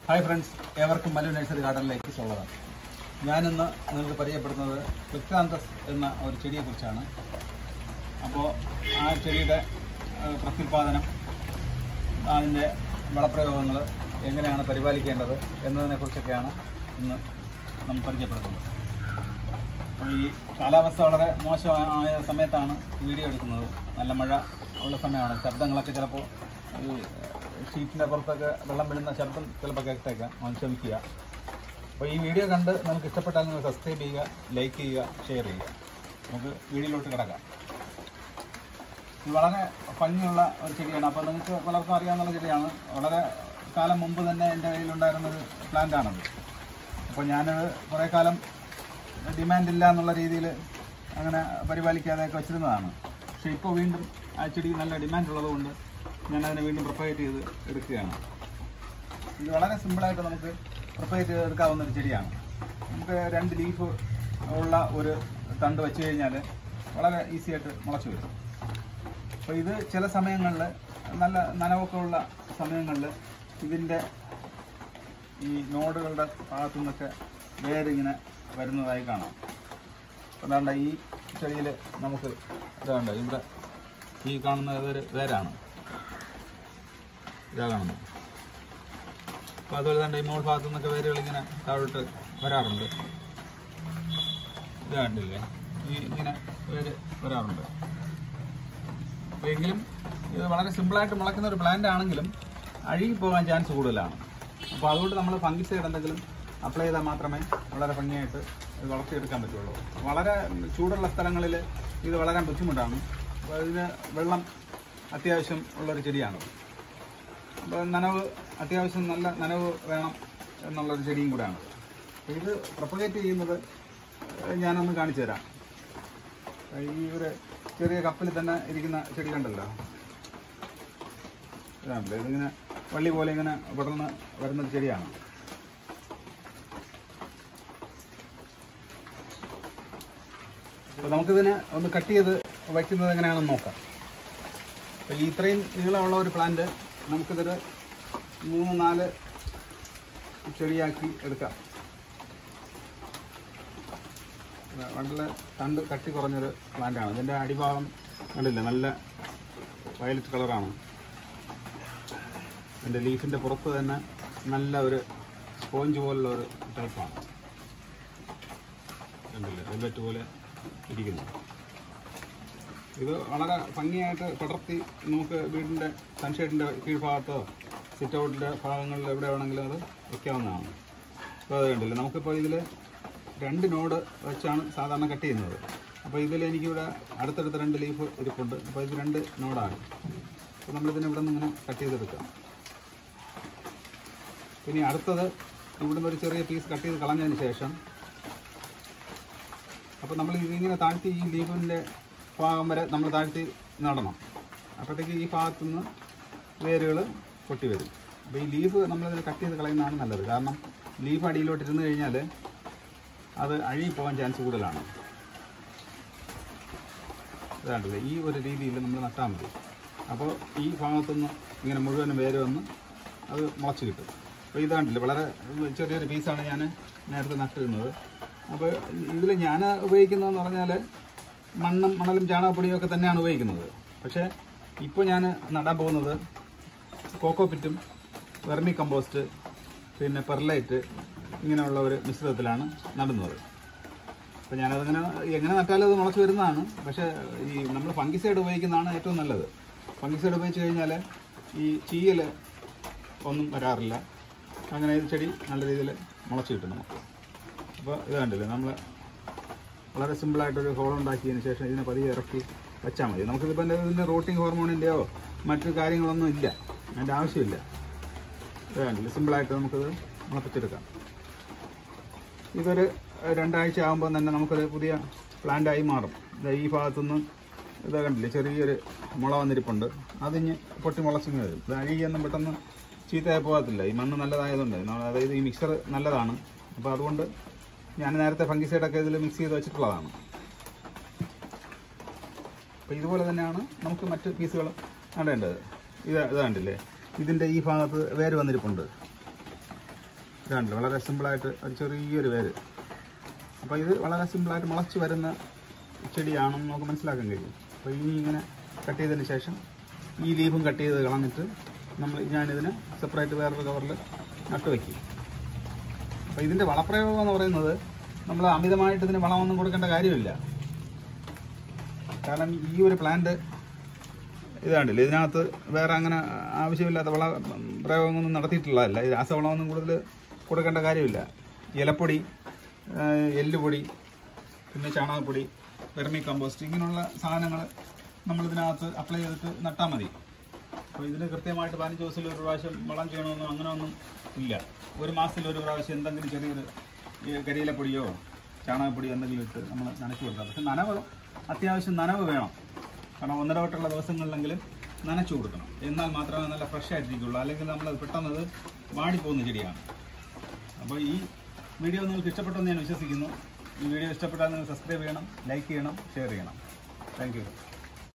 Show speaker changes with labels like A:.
A: hi friends ഏവർക്കും Mallu nursery ഗാർഡനിലേക്ക് സ്വാഗതം ഞാനിന്ന് നിങ്ങൾക്ക് പരിചയപ്പെടുത്തുന്നത് ക്ലിക്കാന്തസ് എന്ന ഒരു ചെടിയെക്കുറിച്ചാണ് അപ്പോൾ ആ ചെടിയുടെ ആ, പ്രത്യുൽപാദനം അതിൻ്റെ വളപ്രയോഗങ്ങൾ എങ്ങനെയാണ് പരിപാലിക്കേണ്ടത് എന്നതിനെക്കുറിച്ചൊക്കെയാണ് ഇന്ന് നമ്മൾ പരിചയപ്പെടുത്തുന്നത് അപ്പോൾ ഈ കാലാവസ്ഥ വളരെ മോശമായ സമയത്താണ് വീഡിയോ എടുക്കുന്നത് നല്ല മഴ ഉള്ള സമയമാണ് ശബ്ദങ്ങളൊക്കെ ചിലപ്പോൾ ഈ ഷീറ്റിൻ്റെ പുറത്തൊക്കെ വെള്ളം വീഴുന്ന ശബ്ദം ചിലപ്പോൾ കേട്ടേക്കാം അത് ക്ഷമിക്കുക അപ്പോൾ ഈ വീഡിയോ കണ്ട് നിങ്ങൾക്ക് ഇഷ്ടപ്പെട്ടാൽ നിങ്ങൾ സബ്സ്ക്രൈബ് ചെയ്യുക ലൈക്ക് ചെയ്യുക ഷെയർ ചെയ്യുക നമുക്ക് വീഡിയോയിലോട്ട് കിടക്കാം ഇത് വളരെ ഭംഗിയുള്ള ഒരു ചെടിയാണ് അപ്പോൾ നിങ്ങൾക്ക് പലർക്കും അറിയാവുന്ന ചെടിയാണ് വളരെ കാലം മുമ്പ് തന്നെ എൻ്റെ കയ്യിലുണ്ടായിരുന്നൊരു പ്ലാന്റ് ആണത് അപ്പോൾ ഞാനത് കുറേ കാലം ഡിമാൻഡ് ഇല്ല എന്നുള്ള രീതിയിൽ അങ്ങനെ പരിപാലിക്കാതെയൊക്കെ വെച്ചിരുന്നതാണ് പക്ഷേ ഇപ്പോൾ വീണ്ടും ആ ചെടി നല്ല ഡിമാൻഡ് ഉള്ളതുകൊണ്ട് ഞാൻ അതിനെ വീണ്ടും പ്രൊപ്പറേറ്റ് ചെയ്ത് എടുക്കുകയാണ് ഇത് വളരെ സിമ്പിളായിട്ട് നമുക്ക് പ്രൊപ്പറേറ്റ് ചെയ്ത് എടുക്കാവുന്ന ഒരു ചെടിയാണ് നമുക്ക് രണ്ട് ലീഫ് ഉള്ള ഒരു തണ്ട് വെച്ച് കഴിഞ്ഞാൽ വളരെ ഈസി ആയിട്ട് മുളച്ചു വരും അപ്പോൾ ഇത് ചില സമയങ്ങളിൽ നല്ല നനവൊക്കെ ഉള്ള സമയങ്ങളിൽ ഇതിൻ്റെ ഈ നോഡുകളുടെ ഭാഗത്തു നിന്നൊക്കെ വേരിങ്ങനെ വരുന്നതായി കാണാം അതാണ്ട് ഈ ചെടിയിൽ നമുക്ക് ഇതാണ്ട് ഇവിടെ ഈ കാണുന്ന ഇതൊരു വേരാണ് ഇതാ കാണുന്നത് അപ്പോൾ അതുപോലെ തന്നെ ഈ മോൾ ഭാഗത്തു നിന്നൊക്കെ വേരുകൾ ഇങ്ങനെ താഴോട്ട് വരാറുണ്ട് ഇത് കണ്ടില്ലേ ഈ ഇങ്ങനെ വേര് വരാറുണ്ട് അപ്പോൾ എങ്കിലും ഇത് വളരെ സിമ്പിളായിട്ട് മുളയ്ക്കുന്ന ഒരു പ്ലാന്റ് ആണെങ്കിലും അഴുകി പോകാൻ ചാൻസ് കൂടുതലാണ് അപ്പോൾ അതുകൊണ്ട് നമ്മൾ ഫംഗിസൈഡ് എന്തെങ്കിലും അപ്ലൈ ചെയ്താൽ മാത്രമേ വളരെ ഭംഗിയായിട്ട് ഇത് വളർത്തിയെടുക്കാൻ പറ്റുള്ളൂ വളരെ ചൂടുള്ള സ്ഥലങ്ങളിൽ ഇത് വളരാൻ ബുദ്ധിമുട്ടാണ് അപ്പോൾ ഇതിന് വെള്ളം അത്യാവശ്യം ഉള്ളൊരു ചെടിയാണ് അപ്പോൾ നനവ് അത്യാവശ്യം നല്ല നനവ് വേണം എന്നുള്ളൊരു ചെടിയും കൂടെയാണ് അപ്പോൾ ഇത് പ്രൊപ്പഗേറ്റ് ചെയ്യുന്നത് ഞാനൊന്ന് കാണിച്ചു തരാം ഈ ഒരു ചെറിയ കപ്പിൽ തന്നെ ഇരിക്കുന്ന ചെടി കണ്ടല്ലോ ഇതാണല്ലോ ഇതിങ്ങനെ വള്ളി പോലെ ഇങ്ങനെ പടർന്ന് വരുന്നൊരു ചെടിയാണ് അപ്പോൾ നമുക്കിതിനെ ഒന്ന് കട്ട് ചെയ്ത് വയ്ക്കുന്നത് എങ്ങനെയാണെന്ന് നോക്കാം അപ്പോൾ ഈ ഇത്രയും നീളമുള്ള ഒരു പ്ലാന്റ് നമുക്കിതൊരു മൂന്ന് നാല് ചെടിയാക്കി എടുക്കാം വളരെ തണ്ട് കട്ടി കുറഞ്ഞൊരു പ്ലാന്റാണ് ഇതിൻ്റെ അടിഭാഗം കണ്ടില്ല നല്ല വയലറ്റ് കളറാണ് ഇതിൻ്റെ ലീഫിൻ്റെ പുറത്ത് തന്നെ നല്ല ഒരു സ്പോഞ്ച് പോലുള്ള ഒരു ടൈപ്പാണ് കണ്ടില്ലേ വെൽവെറ്റ് പോലെ ഇരിക്കുന്നു ഇത് വളരെ ഭംഗിയായിട്ട് പടർത്തി നമുക്ക് വീടിൻ്റെ സൺഷെയ്ഡിൻ്റെ കീഴ്ഭാഗത്തോ സിറ്റ് ഔട്ടിൻ്റെ ഭാഗങ്ങളിൽ എവിടെ വേണമെങ്കിലും അത് വയ്ക്കാവുന്നതാണ് അപ്പോൾ അത് കണ്ടില്ലേ നമുക്കിപ്പോൾ ഇതിൽ രണ്ട് നോഡ് വെച്ചാണ് സാധാരണ കട്ട് ചെയ്യുന്നത് അപ്പോൾ ഇതിൽ എനിക്കിവിടെ അടുത്തടുത്ത രണ്ട് ലീഫ് ഇരിപ്പുണ്ട് അപ്പോൾ ഇത് രണ്ട് നോഡാണ് അപ്പോൾ നമ്മളിതിനെ ഇവിടെ നിന്ന് ഇങ്ങനെ കട്ട് ചെയ്തെടുക്കാം ഇനി അടുത്തത് ഇവിടുന്ന് ഒരു ചെറിയ പീസ് കട്ട് ചെയ്ത് കളഞ്ഞതിന് ശേഷം അപ്പോൾ നമ്മൾ ഇതിങ്ങനെ താഴ്ത്തി ഈ ലീഫിൻ്റെ ഭാഗം വരെ നമ്മൾ താഴ്ത്തി നടണം അപ്പോഴത്തേക്ക് ഈ ഭാഗത്തു നിന്ന് വേരുകൾ പൊട്ടി വരും അപ്പോൾ ഈ ലീഫ് നമ്മളിതിൽ കട്ട് ചെയ്ത് കളയുന്നതാണ് നല്ലത് കാരണം ലീഫ് അടിയിലോട്ട് ഇരുന്ന് കഴിഞ്ഞാൽ അത് അഴുകി പോകാൻ ചാൻസ് കൂടുതലാണ് ഇതാണ്ടല്ലേ ഈ ഒരു രീതിയിൽ നമ്മൾ നട്ടാൽ മതി അപ്പോൾ ഈ ഭാഗത്തുനിന്ന് ഇങ്ങനെ മുഴുവനും വേര് വന്ന് അത് മുളച്ച് കിട്ടും അപ്പോൾ ഇതാണ്ടില്ലേ വളരെ ചെറിയൊരു പീസാണ് ഞാൻ നേരത്തെ നട്ടിരുന്നത് അപ്പോൾ ഇതിൽ ഞാൻ ഉപയോഗിക്കുന്നതെന്ന് പറഞ്ഞാൽ മണ്ണും മണലും ചാണകപ്പൊടിയും ഒക്കെ തന്നെയാണ് ഉപയോഗിക്കുന്നത് പക്ഷേ ഇപ്പോൾ ഞാൻ നടാൻ പോകുന്നത് കോക്കോ പിറ്റും വെർമി കമ്പോസ്റ്റ് പിന്നെ പെർലൈറ്റ് ഇങ്ങനെയുള്ള ഒരു മിശ്രിതത്തിലാണ് നടുന്നത് അപ്പോൾ ഞാനതങ്ങനെ എങ്ങനെ നട്ടാലും അത് മുളച്ച് വരുന്നതാണ് പക്ഷേ ഈ നമ്മൾ ഫംഗിസൈഡ് ഉപയോഗിക്കുന്നതാണ് ഏറ്റവും നല്ലത് ഫംഗിസൈഡ് ഉപയോഗിച്ച് കഴിഞ്ഞാൽ ഈ ചീയൽ ഒന്നും വരാറില്ല അങ്ങനെ ഇത് ചെടി നല്ല രീതിയിൽ മുളച്ച് കിട്ടും നമുക്ക് അപ്പോൾ ഇത് കണ്ടില്ലേ നമ്മൾ വളരെ സിമ്പിളായിട്ടൊരു ഹോൾ ഉണ്ടാക്കിയതിന് ശേഷം ഇതിനെ പതിയെ ഇറക്കി വെച്ചാൽ മതി നമുക്കിതിപ്പോൾ എൻ്റെ ഇതിൻ്റെ റൂട്ടിംഗ് ഹോർമോണിൻ്റെയോ മറ്റു കാര്യങ്ങളൊന്നും ഇല്ല അതിൻ്റെ ആവശ്യമില്ല ഇത് കണ്ടില്ലേ സിമ്പിളായിട്ട് നമുക്കിത് മുളപ്പിച്ചെടുക്കാം ഇതൊരു രണ്ടാഴ്ച ആകുമ്പോൾ തന്നെ നമുക്കൊരു പുതിയ പ്ലാന്റായി മാറും ദാ ഈ ഭാഗത്തുനിന്ന് ഇത് കണ്ടില്ലേ ചെറിയൊരു മുള വന്നിരിപ്പുണ്ട് അതിഞ്ഞ് പൊട്ടി മുളച്ചിങ്ങ് വരും ഇത് അഴുകിയൊന്നും പെട്ടെന്ന് ചീത്തയായി പോകത്തില്ല ഈ മണ്ണ് നല്ലതായതുകൊണ്ട് നമ്മൾ അതായത് ഈ മിക്സർ നല്ലതാണ് അപ്പോൾ അതുകൊണ്ട് ഞാൻ നേരത്തെ ഫംഗിസൈഡൊക്കെ ഇതിൽ മിക്സ് ചെയ്ത് വെച്ചിട്ടുള്ളതാണ് അപ്പോൾ ഇതുപോലെ തന്നെയാണ് നമുക്ക് മറ്റ് പീസുകൾ നടേണ്ടത് ഇത് ഇത് കണ്ടില്ലേ ഇതിൻ്റെ ഈ ഭാഗത്ത് വേര് വന്നിരിപ്പുണ്ട് ഇതാണല്ലോ വളരെ സിമ്പിളായിട്ട് ഒരു ചെറിയൊരു വേര് അപ്പോൾ ഇത് വളരെ സിമ്പിളായിട്ട് മുളച്ച് വരുന്ന ചെടിയാണെന്ന് നമുക്ക് മനസ്സിലാക്കാൻ കഴിയും അപ്പോൾ ഇനി ഇങ്ങനെ കട്ട് ചെയ്തതിന് ശേഷം ഈ ലീഫും കട്ട് ചെയ്ത് കളഞ്ഞിട്ട് നമ്മൾ ഞാനിതിനെ സെപ്പറേറ്റ് വേറൊരു കവറിൽ നട്ട് വയ്ക്കും അപ്പോൾ ഇതിൻ്റെ വളപ്രയോഗം എന്ന് പറയുന്നത് നമ്മൾ അമിതമായിട്ട് ഇതിന് വളമൊന്നും കൊടുക്കേണ്ട കാര്യമില്ല കാരണം ഈ ഒരു പ്ലാന്റ് ഇതാണ്ടില്ല ഇതിനകത്ത് വേറെ അങ്ങനെ ആവശ്യമില്ലാത്ത വള പ്രയോഗമൊന്നും നടത്തിയിട്ടുള്ളതല്ല ഈ രാസവളമൊന്നും കൂടുതൽ കൊടുക്കേണ്ട കാര്യമില്ല ഇലപ്പൊടി ആ, എല്ലുപൊടി പിന്നെ ചാണകപ്പൊടി വെർമി കമ്പോസ്റ്റ് ഇങ്ങനെയുള്ള സാധനങ്ങൾ നമ്മളിതിനകത്ത് അപ്ലൈ ചെയ്തിട്ട് നട്ടാൽ മതി അപ്പോൾ ഇതിന് കൃത്യമായിട്ട് പതിനഞ്ച് ദിവസത്തിൽ ഒരു പ്രാവശ്യം വളം ചെയ്യണമെന്നോ അങ്ങനെയൊന്നും ഇല്ല ഒരു മാസത്തിൽ ഒരു പ്രാവശ്യം എന്തെങ്കിലും ചെറിയൊരു ഈ കരിയിലപ്പൊടിയോ ചാണകപ്പൊടിയോ എന്തെങ്കിലും ഇട്ട് നമ്മൾ നനച്ചു കൊടുക്കാം പക്ഷെ നനവ് അത്യാവശ്യം നനവ് വേണം കാരണം ഒന്നര തൊട്ടുള്ള ദിവസങ്ങളിലെങ്കിലും നനച്ചു കൊടുക്കണം എന്നാൽ മാത്രമേ നല്ല ഫ്രഷ് ആയിട്ടിരിക്കുള്ളൂ അല്ലെങ്കിൽ നമ്മൾ പെട്ടെന്ന് അത് വാടിപ്പോകുന്ന ചെടിയാണ് അപ്പോൾ ഈ വീഡിയോ നിങ്ങൾക്ക് ഇഷ്ടപ്പെട്ടെന്ന് ഞാൻ വിശ്വസിക്കുന്നു ഈ വീഡിയോ ഇഷ്ടപ്പെട്ടാൽ നിങ്ങൾ സബ്സ്ക്രൈബ് ചെയ്യണം ലൈക്ക് ചെയ്യണം ഷെയർ ചെയ്യണം താങ്ക് യു